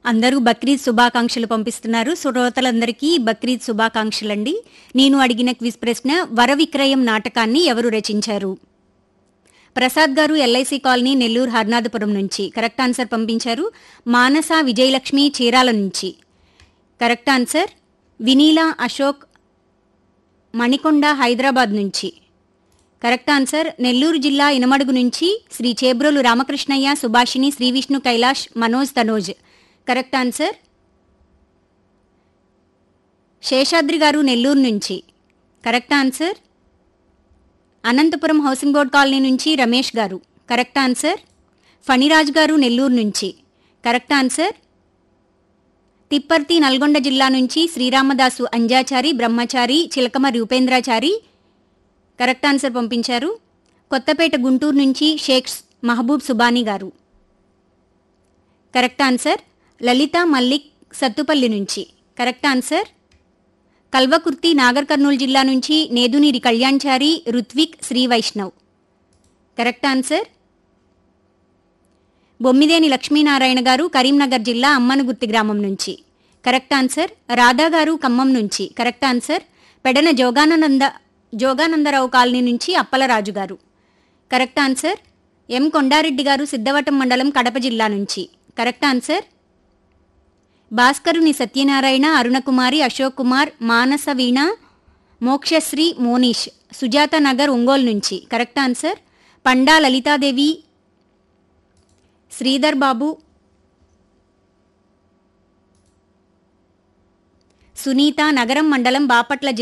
అందరూ బక్రీద్ శుభాకాంక్షలు పంపిస్తున్నారు శ్రోతలందరికీ బక్రీద్ శుభాకాంక్షలండి నేను అడిగిన క్విజ్ ప్రశ్న వర విక్రయం నాటకాన్ని ఎవరు రచించారు ప్రసాద్ గారు ఎల్ఐసి కాలనీ నెల్లూరు హర్నాథపురం నుంచి కరెక్ట్ ఆన్సర్ పంపించారు మానస విజయలక్ష్మి చీరాల నుంచి కరెక్ట్ ఆన్సర్ వినీలా అశోక్ మణికొండ హైదరాబాద్ నుంచి కరెక్ట్ ఆన్సర్ నెల్లూరు జిల్లా ఇనమడుగు నుంచి శ్రీ చేబ్రోలు రామకృష్ణయ్య సుభాషిణి శ్రీ విష్ణు కైలాష్ మనోజ్ తనోజ్ కరెక్ట్ ఆన్సర్ శేషాద్రి గారు నెల్లూరు నుంచి correct answer Anantapuram housing board colony నుంచి రమేష్ గారు కరెక్ట్ ఆన్సర్ ఫణిరాజ్ గారు నెల్లూరు నుంచి కరెక్ట్ ఆన్సర్ తిప్పర్తి నల్గొండ జిల్లా నుంచి శ్రీరామదాసు అంజాచారి బ్రహ్మచారి చిలకమ రూపేంద్రాచారి కరెక్ట్ ఆన్సర్ పంపించారు కొత్తపేట గుంటూరు నుంచి షేక్ మహబూబ్ సుబానీ గారు కరెక్ట్ ఆన్సర్ లలిత మల్లిక్ సత్తుపల్లి నుంచి కరెక్ట్ ఆన్సర్ కల్వకుర్తి నాగర్ కర్నూలు జిల్లా నుంచి నేదునీరి కళ్యాణ్చారి రుత్విక్ శ్రీ వైష్ణవ్ కరెక్ట్ ఆన్సర్ బొమ్మిదేని లక్ష్మీనారాయణ గారు కరీంనగర్ జిల్లా అమ్మనగుర్తి గ్రామం నుంచి కరెక్ట్ ఆన్సర్ రాధా గారు ఖమ్మం నుంచి correct answer Pedana Jogananda Joganandarao colony నుంచి అప్పలరాజు గారు కరెక్ట్ ఆన్సర్ ఎం కొండారెడ్డి గారు సిద్ధవటం మండలం కడప జిల్లా నుంచి కరెక్ట్ ఆన్సర్ భాస్కరుని సత్యనారాయణ అరుణకుమారి అశోక్ కుమార్ మానస వీణ మోక్షశ్రీ మోనీష్ సుజాత నగర్ ఒంగోలు నుంచి కరెక్ట్ ఆన్సర్ పండా లలితాదేవి శ్రీధర్ బాబు సునీత నగరం మండలం బాపట్ల జిల్లా